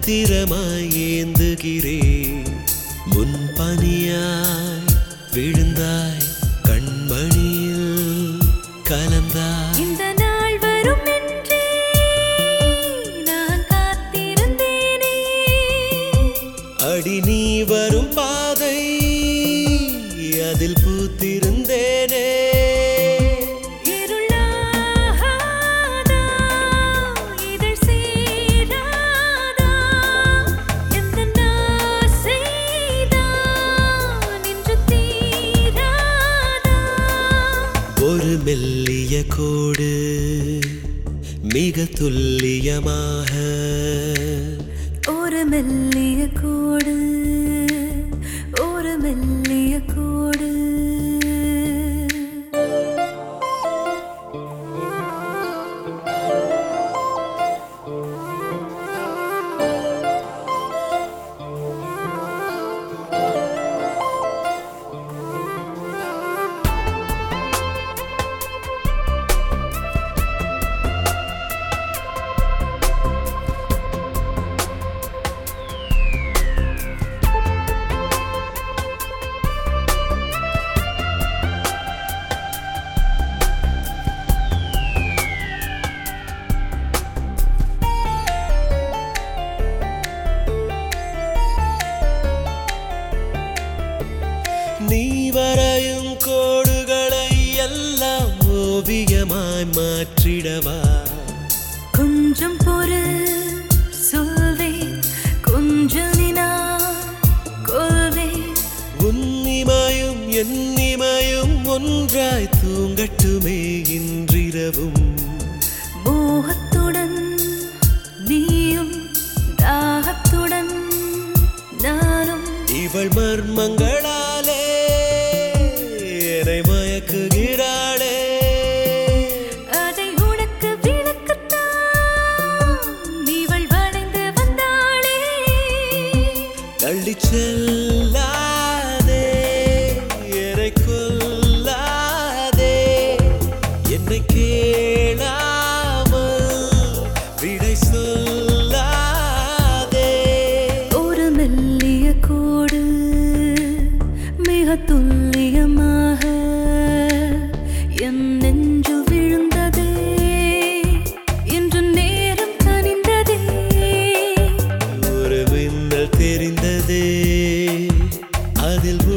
பத்திரமாய் ஏந்துகிறேன் முன் பனியாய் விழுந்தாய் கண்மணியில் கலந்தாய் இந்த நாள் வரும் என்றே நான் காத்திருந்தேனே அடி நீ வரும் பாதை அதில் பூத்திருந்தேனே இருளாகாதா, இதழ் சேராதா, எந்தன் ஆசைதான் இன்று தீராதா. ஒரு மெல்லிய கோடு மிக துல்லியமாக ஒரு மெல்லிய கோடு ஒரு மெல்லிய கோடு நீ வரையும் கோடுகளை எல்லாம் ஓவியமாய் மாற்றிடவா கொஞ்சம் பொறு சொல்வேன் கொஞ்சம் நினா கொள்வேன் உன்னிமையும் என்னிமையும் ஒன்றாய் தூங்கட்டுமே இன்றிரவும் மோகத்துடன் நீயும் தாகத்துடன் நானும் இவள் மர்மங்களாலே என்னை மயக்குகிறாளே அதை உனக்கு விளக்கத்தான் இவள் வளைந்து வந்தாளே தள்ளிச் செல்லாதே என்னை கொல்லாதே என்னை கேளாமல் விடை சொல்லாதே ஒரு மெல்லிய கோடு மிக துல்லியமாக என் நெஞ்சில் விழுந்ததே இன்று நேரம் கனிந்ததே ஒரு மின்னல் தெரிந்ததே அதில்